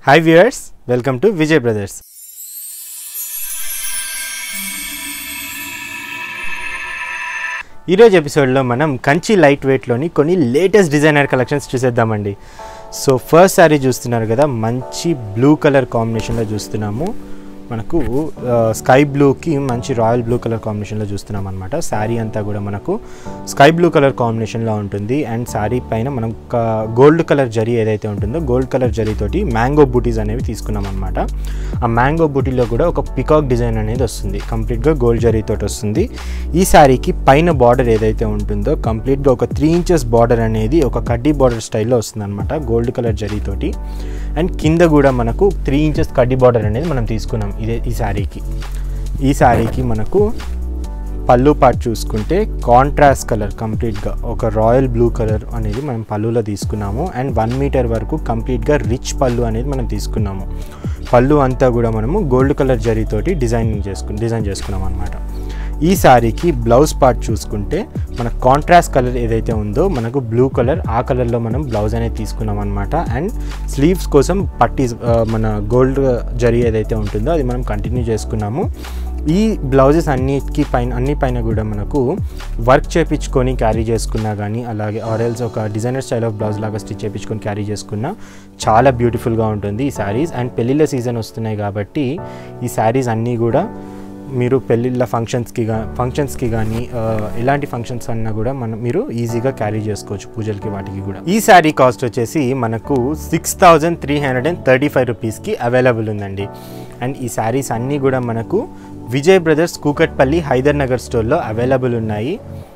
Hi viewers welcome to Vijay Brothers ఈరోజు ఎపిసోడ్లో మనం కంచి లైట్ వెయిట్లోని కొన్ని లేటెస్ట్ డిజైనర్ కలెక్షన్స్ చూసేద్దామండి సో ఫస్ట్ శారీ చూస్తున్నారు కదా మంచి బ్లూ కలర్ కాంబినేషన్లో చూస్తున్నాము మనకు స్కై బ్లూకి మంచి రాయల్ బ్లూ కలర్ కాంబినేషన్లో చూస్తున్నాం అనమాట శారీ అంతా కూడా మనకు స్కై బ్లూ కలర్ కాంబినేషన్లో ఉంటుంది అండ్ శారీ పైన మనం గోల్డ్ కలర్ జరీ ఏదైతే ఉంటుందో గోల్డ్ కలర్ జరీతోటి మ్యాంగో బూటీస్ అనేవి తీసుకున్నాం అనమాట ఆ మ్యాంగో బూటీలో కూడా ఒక పికాక్ డిజైన్ అనేది వస్తుంది కంప్లీట్గా గోల్డ్ జరీతోటి వస్తుంది ఈ శారీకి పైన బార్డర్ ఏదైతే ఉంటుందో కంప్లీట్గా ఒక త్రీ ఇంచెస్ బార్డర్ అనేది ఒక కడ్డీ బార్డర్ స్టైల్లో వస్తుంది అనమాట గోల్డ్ కలర్ జరీతోటి అండ్ కింద కూడా మనకు త్రీ ఇంచెస్ కడ్డీ బార్డర్ అనేది మనం తీసుకున్నాం ఇదే ఈ శారీకి ఈ శారీకి మనకు పళ్ళు పార్ట్ చూసుకుంటే కాంట్రాస్ట్ కలర్ కంప్లీట్గా ఒక రాయల్ బ్లూ కలర్ అనేది మనం పళ్ళులో తీసుకున్నాము అండ్ వన్ మీటర్ వరకు కంప్లీట్గా రిచ్ పళ్ళు అనేది మనం తీసుకున్నాము పళ్ళు అంతా కూడా మనము గోల్డ్ కలర్ జరీతోటి డిజైనింగ్ చేసుకు డిజైన్ చేసుకున్నాం అనమాట ఈ శారీకి బ్లౌజ్ పార్ట్ చూసుకుంటే మన కాంట్రాస్ట్ కలర్ ఏదైతే ఉందో మనకు బ్లూ కలర్ ఆ కలర్లో మనం బ్లౌజ్ అనేది తీసుకున్నాం అనమాట అండ్ స్లీవ్స్ కోసం పట్టీ మన గోల్డ్ జరీ ఏదైతే ఉంటుందో అది మనం కంటిన్యూ చేసుకున్నాము ఈ బ్లౌజెస్ అన్నిటికీ పైన అన్ని పైన కూడా మనకు వర్క్ చేపించుకొని క్యారీ చేసుకున్నా కానీ అలాగే ఆరెల్స్ ఒక డిజైనర్ స్టైల్ ఆఫ్ బ్లౌజ్ లాగా స్టిచ్ చేయించుకొని క్యారీ చేసుకున్నా చాలా బ్యూటిఫుల్గా ఉంటుంది ఈ శారీస్ అండ్ పెళ్ళిళ్ళ సీజన్ వస్తున్నాయి కాబట్టి ఈ శారీస్ అన్నీ కూడా మీరు పెళ్ళిళ్ళ ఫంక్షన్స్కి గా ఫంక్షన్స్కి కానీ ఎలాంటి ఫంక్షన్స్ అన్నా కూడా మనం మీరు ఈజీగా క్యారీ చేసుకోవచ్చు పూజలకి వాటికి కూడా ఈ శారీ కాస్ట్ వచ్చేసి మనకు six thousand three hundred and thirty five రూపీస్కి అవైలబుల్ ఉందండి అండ్ ఈ శారీస్ అన్నీ కూడా మనకు విజయ్ బ్రదర్స్ కూకట్పల్లి హైదర్ నగర్ స్టోర్లో అవైలబుల్ ఉన్నాయి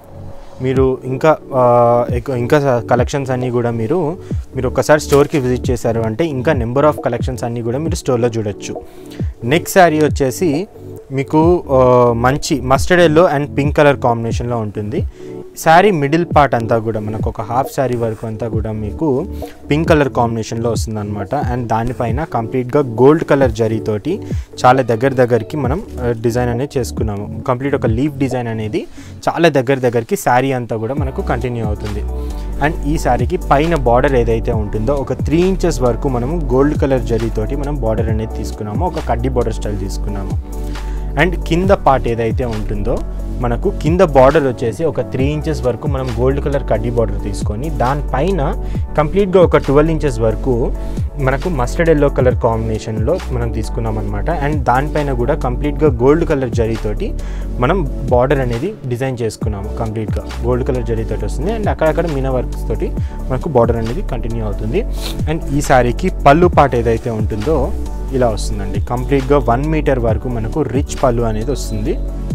మీరు ఇంకా ఎక్కువ ఇంకా కలెక్షన్స్ అన్నీ కూడా మీరు మీరు ఒకసారి స్టోర్కి విజిట్ చేశారు అంటే ఇంకా నెంబర్ ఆఫ్ కలెక్షన్స్ అన్నీ కూడా మీరు స్టోర్లో చూడొచ్చు నెక్స్ట్ శారీ వచ్చేసి మీకు మంచి mustard yellow and pink colour కాంబినేషన్లో ఉంటుంది శారీ మిడిల్ పార్ట్ అంతా కూడా మనకు ఒక హాఫ్ శారీ వరకు అంతా కూడా మీకు పింక్ కలర్ కాంబినేషన్లో వస్తుంది అనమాట అండ్ దానిపైన కంప్లీట్గా గోల్డ్ కలర్ జరీతోటి చాలా దగ్గర దగ్గరికి మనం డిజైన్ అనేది చేసుకున్నాము కంప్లీట్ ఒక లీఫ్ డిజైన్ అనేది చాలా దగ్గర దగ్గరికి శారీ అంతా కూడా మనకు కంటిన్యూ అవుతుంది అండ్ ఈ శారీకి పైన బార్డర్ ఏదైతే ఉంటుందో ఒక త్రీ ఇంచెస్ వరకు మనము గోల్డ్ కలర్ జరీతోటి మనం బార్డర్ అనేది తీసుకున్నాము ఒక కడ్డీ బార్డర్ స్టైల్ తీసుకున్నాము అండ్ కింద పార్ట్ ఏదైతే ఉంటుందో మనకు కింద బార్డర్ వచ్చేసి ఒక త్రీ ఇంచెస్ వరకు మనం గోల్డ్ కలర్ కడ్డీ బార్డర్ తీసుకొని దానిపైన కంప్లీట్గా ఒక ట్వెల్వ్ ఇంచెస్ వరకు మనకు మస్టర్డ్ ఎల్లో కలర్ కాంబినేషన్లో మనం తీసుకున్నాం అనమాట అండ్ దానిపైన కూడా కంప్లీట్గా గోల్డ్ కలర్ జరీతోటి మనం బార్డర్ అనేది డిజైన్ చేసుకున్నాము కంప్లీట్గా గోల్డ్ కలర్ జరీతోటి వస్తుంది అండ్ అక్కడక్కడ మీనా వర్క్స్ తోటి మనకు బార్డర్ అనేది కంటిన్యూ అవుతుంది అండ్ ఈ శారీకి పళ్ళు పార్ట్ ఏదైతే ఉంటుందో ఇలా వస్తుందండి కంప్లీట్గా వన్ మీటర్ వరకు మనకు రిచ్ పళ్ళు అనేది వస్తుంది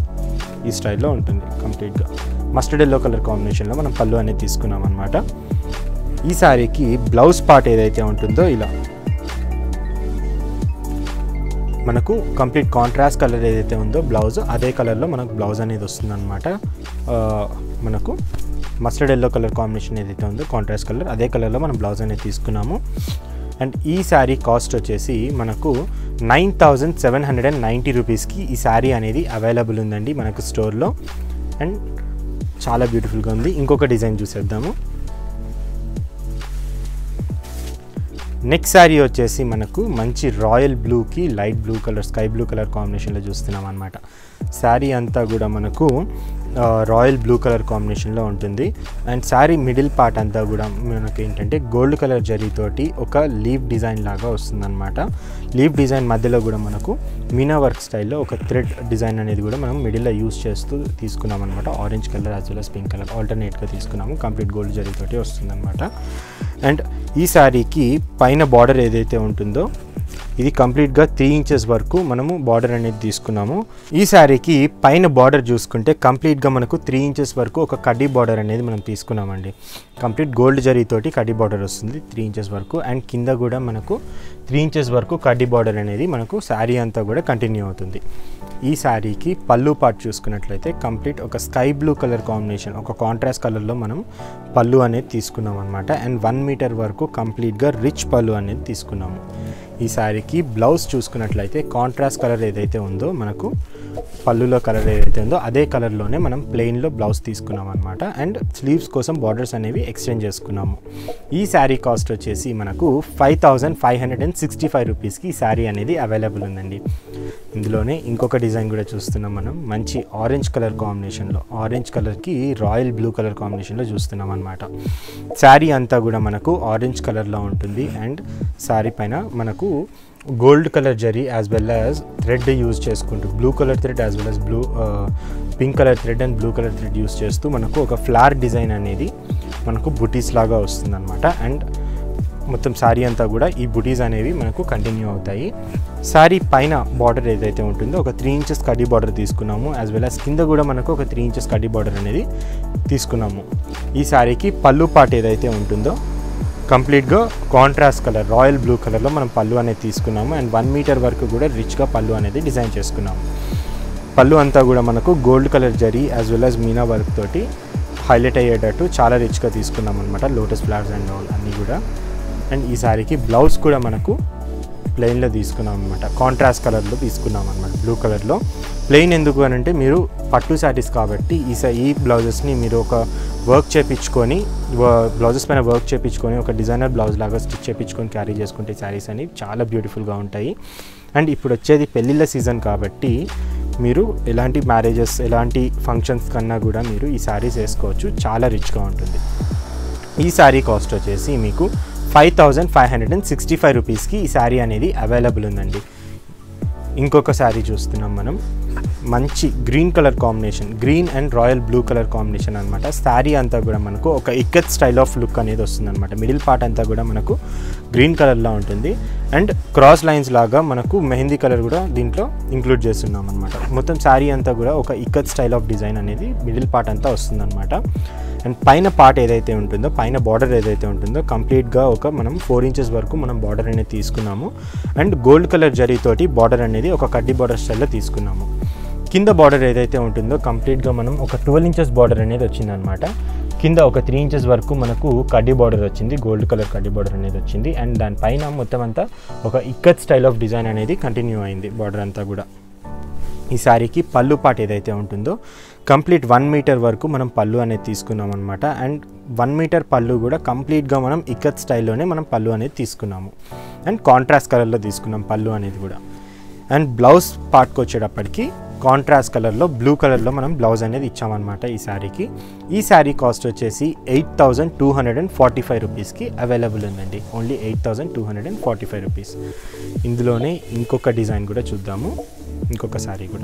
ఈ స్టైల్లో ఉంటుంది కంప్లీట్గా మస్టర్డ్ ఎల్లో కలర్ కాంబినేషన్లో మనం పళ్ళు అనేది తీసుకున్నాం అనమాట ఈ శారీకి బ్లౌజ్ పార్ట్ ఏదైతే ఉంటుందో ఇలా మనకు కంప్లీట్ కాంట్రాస్ట్ కలర్ ఏదైతే ఉందో బ్లౌజ్ అదే కలర్లో మనకు బ్లౌజ్ అనేది వస్తుంది అనమాట మనకు మస్టర్డ్ ఎల్లో కలర్ కాంబినేషన్ ఏదైతే ఉందో కాంట్రాస్ట్ కలర్ అదే కలర్లో మనం బ్లౌజ్ అనేది తీసుకున్నాము అండ్ ఈ శారీ కాస్ట్ వచ్చేసి మనకు nine thousand seven hundred and ninety రూపీస్కి ఈ శారీ అనేది అవైలబుల్ ఉందండి మనకు స్టోర్లో అండ్ చాలా బ్యూటిఫుల్గా ఉంది ఇంకొక డిజైన్ చూసేద్దాము నెక్స్ట్ శారీ వచ్చేసి మనకు మంచి రాయల్ బ్లూకి light blue colour sky blue colour కాంబినేషన్లో చూస్తున్నాం అనమాట శారీ అంతా కూడా మనకు రాయల్ బ్లూ కలర్ కాంబినేషన్లో ఉంటుంది అండ్ శారీ మిడిల్ పార్ట్ అంతా కూడా మనకి ఏంటంటే గోల్డ్ కలర్ జరీతోటి ఒక లీవ్ డిజైన్ లాగా వస్తుందన్నమాట లీవ్ డిజైన్ మధ్యలో కూడా మనకు మీనా వర్క్ స్టైల్లో ఒక థ్రెడ్ డిజైన్ అనేది కూడా మనం మిడిల్లో యూస్ చేస్తూ తీసుకున్నాం అనమాట orange colour as well as pink colour ఆల్టర్నేట్గా తీసుకున్నాము కంప్లీట్ గోల్డ్ జరీతోటి వస్తుందన్నమాట అండ్ ఈ శారీకి పైన బార్డర్ ఏదైతే ఉంటుందో ఇది కంప్లీట్గా త్రీ ఇంచెస్ వరకు మనము బార్డర్ అనేది తీసుకున్నాము ఈ శారీకి పైన బార్డర్ చూసుకుంటే కంప్లీట్గా మనకు త్రీ ఇంచెస్ వరకు ఒక కడ్డీ బార్డర్ అనేది మనం తీసుకున్నామండి కంప్లీట్ గోల్డ్ జరీతోటి కడ్డీ బార్డర్ వస్తుంది త్రీ ఇంచెస్ వరకు అండ్ కింద కూడా మనకు త్రీ ఇంచెస్ వరకు కడ్డీ బార్డర్ అనేది మనకు శారీ అంతా కూడా కంటిన్యూ అవుతుంది ఈ శారీకి పళ్ళు పార్ట్ చూసుకున్నట్లయితే కంప్లీట్ ఒక స్కై బ్లూ కలర్ కాంబినేషన్ ఒక కాంట్రాస్ట్ కలర్లో మనం పళ్ళు అనేది తీసుకున్నాం అనమాట అండ్ వన్ మీటర్ వరకు కంప్లీట్గా రిచ్ పళ్ళు అనేది తీసుకున్నాము ఈ శారీకి బ్లౌజ్ చూసుకున్నట్లయితే కాంట్రాస్ట్ కలర్ ఏదైతే ఉందో మనకు పళ్ళులో కలర్ ఏదైతే ఉందో అదే కలర్లోనే మనం ప్లెయిన్లో బ్లౌజ్ తీసుకున్నాం అనమాట అండ్ స్లీవ్స్ కోసం బార్డర్స్ అనేవి ఎక్స్టెండ్ చేసుకున్నాము ఈ శారీ కాస్ట్ వచ్చేసి మనకు five thousand five hundred and sixty five రూపీస్కి ఈ శారీ అనేది అవైలబుల్ ఉందండి ఇందులోనే ఇంకొక డిజైన్ కూడా చూస్తున్నాం మనం మంచి ఆరెంజ్ కలర్ కాంబినేషన్లో ఆరెంజ్ కలర్కి రాయల్ బ్లూ కలర్ కాంబినేషన్లో చూస్తున్నాం అనమాట శారీ అంతా కూడా మనకు ఆరెంజ్ కలర్లో ఉంటుంది అండ్ శారీ పైన మనకు gold colour zari as well as thread use చేసుకుంటూ blue colour thread as well as blue pink colour thread and blue colour thread use చేస్తూ మనకు ఒక ఫ్లవర్ డిజైన్ అనేది మనకు బుటీస్ లాగా వస్తుందన్నమాట అండ్ మొత్తం శారీ అంతా కూడా ఈ బుటీస్ అనేవి మనకు కంటిన్యూ అవుతాయి శారీ పైన బార్డర్ ఏదైతే ఉంటుందో ఒక త్రీ ఇంచెస్ కడ్డీ బార్డర్ తీసుకున్నాము యాజ్ వెల్ యాజ్ కింద కూడా మనకు ఒక త్రీ ఇంచెస్ కడ్డీ బార్డర్ అనేది తీసుకున్నాము ఈ శారీకి పళ్ళు పాట ఏదైతే ఉంటుందో కంప్లీట్గా కాంట్రాస్ట్ కలర్ రాయల్ బ్లూ కలర్లో మనం పళ్ళు అనేది తీసుకున్నాము అండ్ వన్ మీటర్ వరకు కూడా రిచ్గా పళ్ళు అనేది డిజైన్ చేసుకున్నాము పళ్ళు అంతా కూడా మనకు gold colour zari as well as meena work తోటి హైలైట్ అయ్యేటట్టు చాలా రిచ్గా తీసుకున్నాం అనమాట లోటస్ ఫ్లవర్స్ అండ్ ఆల్ అన్నీ కూడా అండ్ ఈ శారీకి బ్లౌజ్ కూడా మనకు ప్లెయిన్లో తీసుకున్నాం అనమాట కాంట్రాస్ట్ కలర్లో తీసుకున్నాం అనమాట బ్లూ కలర్లో ప్లెయిన్ ఎందుకు అని అంటే మీరు పట్టు శారీస్ కాబట్టి ఈ స- ఈ బ్లౌజెస్ని మీరు ఒక వర్క్ చేపించుకొని బ్లౌజెస్ పైన వర్క్ చేపించుకొని ఒక డిజైనర్ బ్లౌజ్ లాగా స్టిచ్ చేపించుకొని క్యారీ చేసుకుంటే శారీస్ అనేవి చాలా బ్యూటిఫుల్గా ఉంటాయి అండ్ ఇప్పుడు వచ్చేది పెళ్ళిళ్ళ సీజన్ కాబట్టి మీరు ఎలాంటి మ్యారేజెస్ ఎలాంటి ఫంక్షన్స్ కన్నా కూడా మీరు ఈ శారీస్ వేసుకోవచ్చు చాలా రిచ్గా ఉంటుంది ఈ శారీ కాస్ట్ వచ్చేసి మీకు five thousand five hundred and sixty five రూపీస్కి ఈ శారీ అనేది అవైలబుల్ ఉందండి ఇంకొక శారీ చూస్తున్నాం మనం మంచి green colour combination green and royal blue colour combination అనమాట శారీ అంతా కూడా మనకు ఒక ఇక్కత్ స్టైల్ ఆఫ్ లుక్ అనేది వస్తుంది అనమాట మిడిల్ పార్ట్ అంతా కూడా మనకు గ్రీన్ కలర్లో ఉంటుంది అండ్ క్రాస్ లైన్స్ లాగా మనకు మెహందీ కలర్ కూడా దీంట్లో ఇంక్లూడ్ చేస్తున్నాం అనమాట మొత్తం శారీ అంతా కూడా ఒక ఇక్కత్ స్టైల్ ఆఫ్ డిజైన్ అనేది మిడిల్ పార్ట్ అంతా వస్తుంది అండ్ పైన పార్ట్ ఏదైతే ఉంటుందో పైన బార్డర్ ఏదైతే ఉంటుందో కంప్లీట్గా ఒక మనం ఫోర్ ఇంచెస్ వరకు మనం బార్డర్ అనేది తీసుకున్నాము అండ్ గోల్డ్ కలర్ జరీతోటి బార్డర్ అనేది ఒక కడ్డీ బార్డర్ స్టైల్లో తీసుకున్నాము కింద బార్డర్ ఏదైతే ఉంటుందో కంప్లీట్గా మనం ఒక ట్వెల్వ్ ఇంచెస్ బార్డర్ అనేది వచ్చిందనమాట కింద ఒక త్రీ ఇంచెస్ వరకు మనకు కడ్డీ బార్డర్ వచ్చింది గోల్డ్ కలర్ కడ్డీ బార్డర్ అనేది వచ్చింది అండ్ దానిపైన మొత్తం అంతా ఒక ఇక్కత్ స్టైల్ ఆఫ్ డిజైన్ అనేది కంటిన్యూ అయింది బార్డర్ అంతా కూడా ఈ శారీకి పళ్ళు పాట ఏదైతే ఉంటుందో కంప్లీట్ వన్ మీటర్ వరకు మనం పళ్ళు అనేది తీసుకున్నాం అనమాట అండ్ వన్ మీటర్ పళ్ళు కూడా కంప్లీట్గా మనం ఇక్కత్ స్టైల్లోనే మనం పళ్ళు అనేది తీసుకున్నాము అండ్ కాంట్రాస్ట్ కలర్లో తీసుకున్నాం పళ్ళు అనేది కూడా అండ్ బ్లౌజ్ పార్ట్కి వచ్చేటప్పటికి కాంట్రాస్ట్ కలర్లో బ్లూ కలర్లో మనం బ్లౌజ్ అనేది ఇచ్చామన్నమాట ఈ శారీకి ఈ శారీ కాస్ట్ వచ్చేసి eight thousand two hundred and forty five రూపీస్కి అవైలబుల్ ఉందండి only eight thousand two hundred and forty five rupees ఇందులోనే ఇంకొక డిజైన్ కూడా చూద్దాము ఇంకొక శారీ కూడా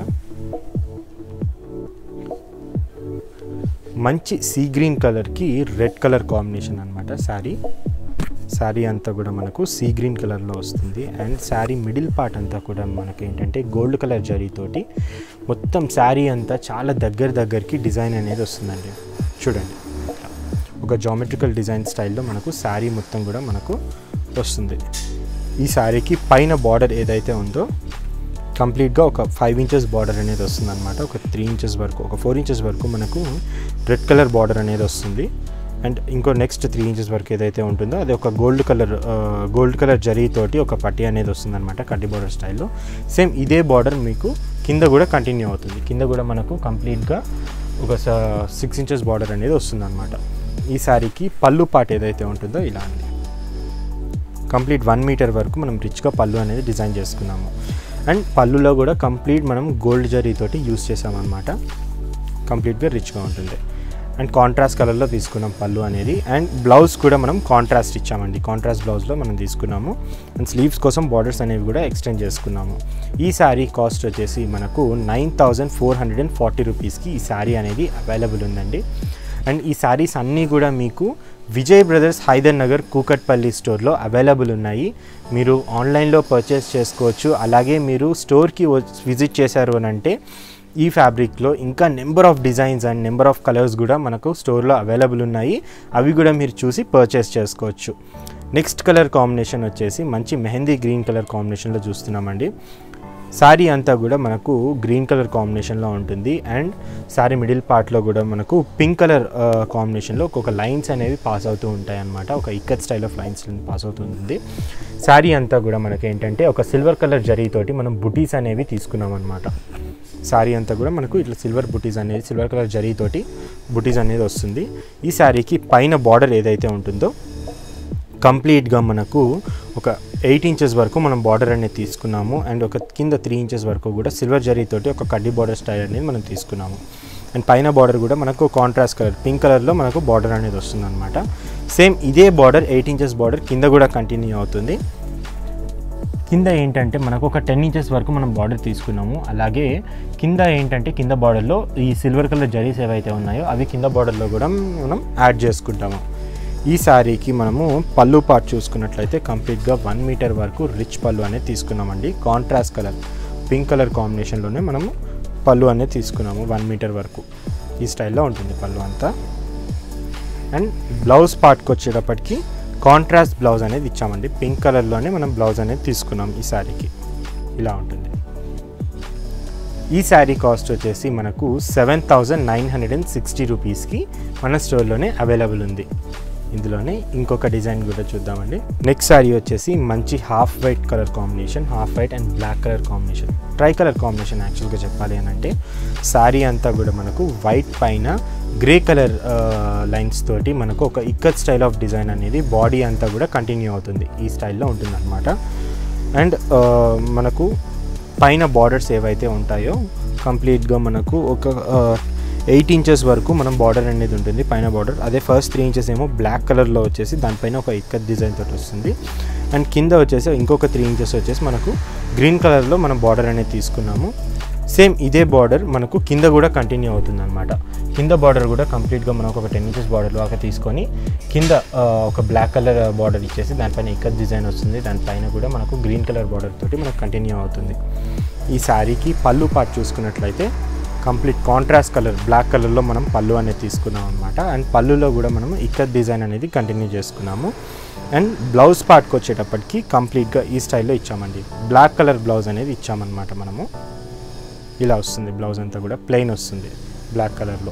మంచి సీ గ్రీన్ కలర్కి రెడ్ కలర్ కాంబినేషన్ అనమాట శారీ శారీ అంతా కూడా మనకు సీ గ్రీన్ కలర్లో వస్తుంది అండ్ శారీ మిడిల్ పార్ట్ అంతా కూడా మనకి ఏంటంటే గోల్డ్ కలర్ జరీతోటి మొత్తం శారీ అంతా చాలా దగ్గర దగ్గరికి డిజైన్ అనేది వస్తుందండి చూడండి ఇట్లా. ఒక జామెట్రికల్ డిజైన్ స్టైల్లో మనకు శారీ మొత్తం కూడా మనకు వస్తుంది ఈ శారీకి పైన బార్డర్ ఏదైతే ఉందో కంప్లీట్గా ఒక ఫైవ్ ఇంచెస్ బార్డర్ అనేది వస్తుంది అనమాట ఒక త్రీ ఇంచెస్ వరకు ఒక ఫోర్ ఇంచెస్ వరకు మనకు రెడ్ కలర్ బార్డర్ అనేది వస్తుంది అండ్ ఇంకో నెక్స్ట్ త్రీ ఇంచెస్ వరకు ఏదైతే ఉంటుందో అది ఒక గోల్డ్ కలర్ గోల్డ్ కలర్ జరీతోటి ఒక పట్టి అనేది వస్తుంది అనమాట కడ్డీ బార్డర్ స్టైల్లో సేమ్ ఇదే బార్డర్ మీకు కింద కూడా కంటిన్యూ అవుతుంది కింద కూడా మనకు కంప్లీట్గా ఒక సిక్స్ ఇంచెస్ బార్డర్ అనేది వస్తుంది అనమాట ఈ శారీకి పళ్ళు పాట ఏదైతే ఉంటుందో ఇలా అండి కంప్లీట్ వన్ మీటర్ వరకు మనం రిచ్గా పళ్ళు అనేది డిజైన్ చేసుకున్నాము అండ్ పళ్ళులో కూడా కంప్లీట్ మనం గోల్డ్ జరీతోటి యూస్ చేసామన్నమాట కంప్లీట్గా రిచ్గా ఉంటుంది అండ్ కాంట్రాస్ట్ కలర్లో తీసుకున్నాం పళ్ళు అనేది అండ్ బ్లౌజ్ కూడా మనం కాంట్రాస్ట్ ఇచ్చామండి కాంట్రాస్ట్ బ్లౌజ్లో మనం తీసుకున్నాము అండ్ స్లీవ్స్ కోసం బార్డర్స్ అనేవి కూడా ఎక్స్టెండ్ చేసుకున్నాము ఈ శారీ కాస్ట్ వచ్చేసి మనకు nine thousand four hundred and forty రూపీస్కి ఈ శారీ అనేది అవైలబుల్ ఉందండి అండ్ ఈ శారీస్ అన్నీ కూడా మీకు విజయ్ బ్రదర్స్ హైదర్ నగర్ కూకట్పల్లి స్టోర్లో అవైలబుల్ ఉన్నాయి మీరు ఆన్లైన్లో పర్చేస్ చేసుకోవచ్చు అలాగే మీరు స్టోర్కి విజిట్ చేశారు అని అంటే ఈ ఫ్యాబ్రిక్లో ఇంకా number of designs and number of colours కూడా మనకు స్టోర్లో అవైలబుల్ ఉన్నాయి అవి కూడా మీరు చూసి పర్చేస్ చేసుకోవచ్చు నెక్స్ట్ కలర్ కాంబినేషన్ వచ్చేసి మంచి మెహందీ గ్రీన్ కలర్ కాంబినేషన్లో చూస్తున్నామండి శారీ అంతా కూడా మనకు గ్రీన్ కలర్ కాంబినేషన్లో ఉంటుంది అండ్ శారీ మిడిల్ పార్ట్లో కూడా మనకు పింక్ కలర్ కాంబినేషన్లో ఒక్కొక్క లైన్స్ అనేవి పాస్ అవుతూ ఉంటాయి అన్నమాట ఒక ikat style of lines pass అవుతుంది శారీ అంతా కూడా మనకి ఏంటంటే ఒక సిల్వర్ కలర్ జరీతోటి మనం బుటీస్ అనేవి తీసుకున్నాం అనమాట శారీ అంతా కూడా మనకు ఇట్లా సిల్వర్ బుటీస్ అనేది సిల్వర్ కలర్ జరీతోటి బుటీస్ అనేది వస్తుంది ఈ శారీకి పైన బార్డర్ ఏదైతే ఉంటుందో కంప్లీట్గా మనకు ఒక ఎయిట్ ఇంచెస్ వరకు మనం బార్డర్ అనేది తీసుకున్నాము అండ్ ఒక కింద త్రీ ఇంచెస్ వరకు కూడా సిల్వర్ జరీతోటి ఒక కడ్డీ బార్డర్ స్టైల్ అనేది మనం తీసుకున్నాము అండ్ పైన బార్డర్ కూడా మనకు కాంట్రాస్ట్ కలర్ పింక్ కలర్లో మనకు బార్డర్ అనేది వస్తుంది అనమాట సేమ్ ఇదే బార్డర్ ఎయిట్ ఇంచెస్ బార్డర్ కింద కూడా కంటిన్యూ అవుతుంది కింద ఏంటంటే మనకు ఒక టెన్ ఇంచెస్ వరకు మనం బార్డర్ తీసుకున్నాము అలాగే కింద ఏంటంటే కింద బార్డర్లో ఈ సిల్వర్ కలర్ జరీస్ ఏవైతే ఉన్నాయో అవి కింద బార్డర్లో కూడా మనం యాడ్ చేసుకుంటాము ఈ శారీకి మనము పళ్ళు పార్ట్ చూసుకున్నట్లయితే కంప్లీట్గా వన్ మీటర్ వరకు రిచ్ పళ్ళు అనేది తీసుకున్నామండి కాంట్రాస్ట్ కలర్ పింక్ కలర్ కాంబినేషన్లోనే మనము పళ్ళు అనేది తీసుకున్నాము వన్ మీటర్ వరకు ఈ స్టైల్లో ఉంటుంది పళ్ళు అంతా అండ్ బ్లౌజ్ పార్ట్కి వచ్చేటప్పటికి కాంట్రాస్ట్ బ్లౌజ్ అనేది ఇచ్చామండి పింక్ కలర్లోనే మనం బ్లౌజ్ అనేది తీసుకున్నాం ఈ శారీకి ఇలా ఉంటుంది ఈ శారీ కాస్ట్ వచ్చేసి మనకు seven thousand nine hundred and sixty రూపీస్కి మన స్టోర్లోనే అవైలబుల్ ఉంది ఇందులోనే ఇంకొక డిజైన్ కూడా చూద్దామండి నెక్స్ట్ శారీ వచ్చేసి మంచి half white colour combination half white and black colour combination tri colour combination యాక్చువల్గా చెప్పాలి అని అంటే శారీ అంతా కూడా మనకు వైట్ పైన గ్రే కలర్ లైన్స్ తోటి మనకు ఒక ఇక్కత్ స్టైల్ ఆఫ్ డిజైన్ అనేది బాడీ అంతా కూడా కంటిన్యూ అవుతుంది ఈ స్టైల్లో ఉంటుంది అనమాట అండ్ మనకు పైన బార్డర్స్ ఏవైతే ఉంటాయో కంప్లీట్గా మనకు ఒక ఎయిట్ ఇంచెస్ వరకు మనం బార్డర్ అనేది ఉంటుంది పైన బార్డర్ అదే ఫస్ట్ త్రీ ఇంచెస్ ఏమో బ్లాక్ కలర్లో వచ్చేసి దానిపైన ఒక ఇక్కత్ డిజైన్ తోటి వస్తుంది అండ్ కింద వచ్చేసి ఇంకొక త్రీ ఇంచెస్ వచ్చేసి మనకు గ్రీన్ కలర్లో మనం బార్డర్ అనేది తీసుకున్నాము సేమ్ ఇదే బార్డర్ మనకు కింద కూడా కంటిన్యూ అవుతుంది అనమాట కింద బార్డర్ కూడా కంప్లీట్గా మనకు ఒక టెన్ ఇంచెస్ బార్డర్ లాగా తీసుకొని కింద ఆ, ఒక బ్లాక్ కలర్ బార్డర్ ఇచ్చేసి దానిపైన ఇక్కత్ డిజైన్ వస్తుంది దానిపైన కూడా మనకు గ్రీన్ కలర్ బార్డర్ తోటి మనకు కంటిన్యూ అవుతుంది ఈ శారీకి పళ్ళు పార్ట్ చూసుకున్నట్లయితే కంప్లీట్ కాంట్రాస్ట్ కలర్ బ్లాక్ కలర్లో మనం పళ్ళు అనేది తీసుకున్నాం అనమాట అండ్ పళ్ళులో కూడా మనం ఇక్కత్ డిజైన్ అనేది కంటిన్యూ చేసుకున్నాము అండ్ బ్లౌజ్ పార్ట్కి వచ్చేటప్పటికి కంప్లీట్గా ఈ స్టైల్లో ఇచ్చామండి బ్లాక్ కలర్ బ్లౌజ్ అనేది ఇచ్చామన్నమాట మనము ఇలా వస్తుంది బ్లౌజ్ అంతా కూడా ప్లెయిన్ వస్తుంది బ్లాక్ కలర్లో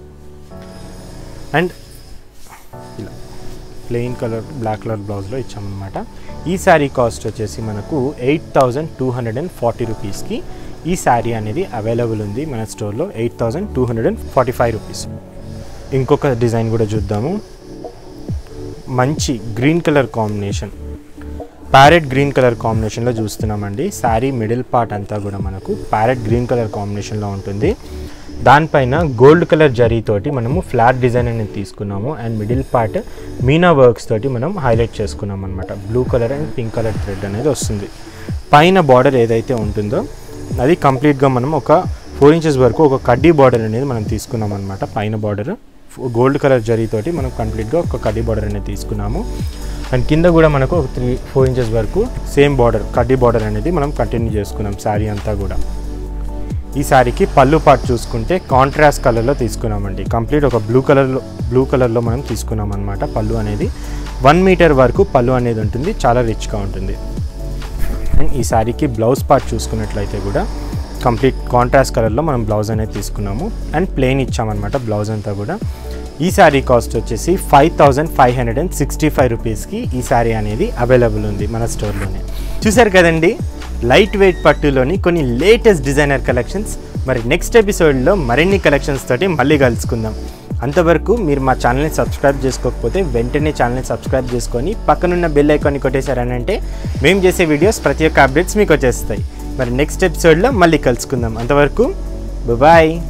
అండ్ ఇలా ప్లెయిన్ కలర్ బ్లాక్ కలర్ బ్లౌజ్లో ఇచ్చామన్నమాట ఈ శారీ కాస్ట్ వచ్చేసి మనకు eight thousand two hundred and forty రూపీస్కి ఈ శారీ అనేది అవైలబుల్ ఉంది మన స్టోర్లో eight thousand two hundred and forty five rupees ఇంకొక డిజైన్ కూడా చూద్దాము మంచి green colour combination parrot green colour కాంబినేషన్లో చూస్తున్నామండి శారీ మిడిల్ పార్ట్ అంతా కూడా మనకు ప్యారెట్ గ్రీన్ కలర్ కాంబినేషన్లో ఉంటుంది దానిపైన గోల్డ్ కలర్ జరీతోటి మనము ఫ్లాట్ డిజైన్ అనేది తీసుకున్నాము and middle part meena works తోటి మనం హైలైట్ చేసుకున్నాం అనమాట blue colour and pink colour thread అనేది వస్తుంది పైన బార్డర్ ఏదైతే ఉంటుందో అది కంప్లీట్గా మనం ఒక ఫోర్ ఇంచెస్ వరకు ఒక కడ్డీ బార్డర్ అనేది మనం తీసుకున్నాం అనమాట పైన బార్డర్ గోల్డ్ కలర్ జరీతోటి మనం కంప్లీట్గా ఒక కడ్డీ బార్డర్ అనేది తీసుకున్నాము అండ్ కింద కూడా మనకు ఒక త్రీ ఫోర్ ఇంచెస్ వరకు సేమ్ బార్డర్ కడ్డీ బార్డర్ అనేది మనం కంటిన్యూ చేసుకున్నాం శారీ అంతా కూడా ఈ శారీకి పళ్ళు పార్ట్ చూసుకుంటే కాంట్రాస్ట్ కలర్లో తీసుకున్నామండి కంప్లీట్ ఒక బ్లూ కలర్లో బ్లూ కలర్లో మనం తీసుకున్నాం అనమాట పళ్ళు అనేది వన్ మీటర్ వరకు పళ్ళు అనేది ఉంటుంది చాలా రిచ్గా ఉంటుంది అండ్ ఈ శారీకి బ్లౌజ్ పార్ట్ చూసుకున్నట్లయితే కూడా కంప్లీట్ కాంట్రాస్ట్ కలర్లో మనం బ్లౌజ్ అనేది తీసుకున్నాము అండ్ ప్లెయిన్ ఇచ్చామన్నమాట బ్లౌజ్ అంతా కూడా ఈ శారీ కాస్ట్ వచ్చేసి five thousand five hundred and sixty five రూపీస్కి ఈ శారీ అనేది అవైలబుల్ ఉంది మన స్టోర్లోనే చూసారు కదండి లైట్ వెయిట్ పట్టులోని కొన్ని లేటెస్ట్ డిజైనర్ కలెక్షన్స్ మరి నెక్స్ట్ ఎపిసోడ్లో మరిన్ని కలెక్షన్స్ తోటి మళ్ళీ కలుసుకుందాం అంతవరకు మీరు మా ఛానల్ని సబ్స్క్రైబ్ చేసుకోకపోతే వెంటనే ఛానల్ని సబ్స్క్రైబ్ చేసుకొని పక్కనున్న బెల్ ఐకాన్ని కొట్టేశారనంటే మేము చేసే వీడియోస్ ప్రతి ఒక్క అప్డేట్స్ మీకు వచ్చేస్తాయి మరి నెక్స్ట్ ఎపిసోడ్లో మళ్ళీ కలుసుకుందాం అంతవరకు బాయ్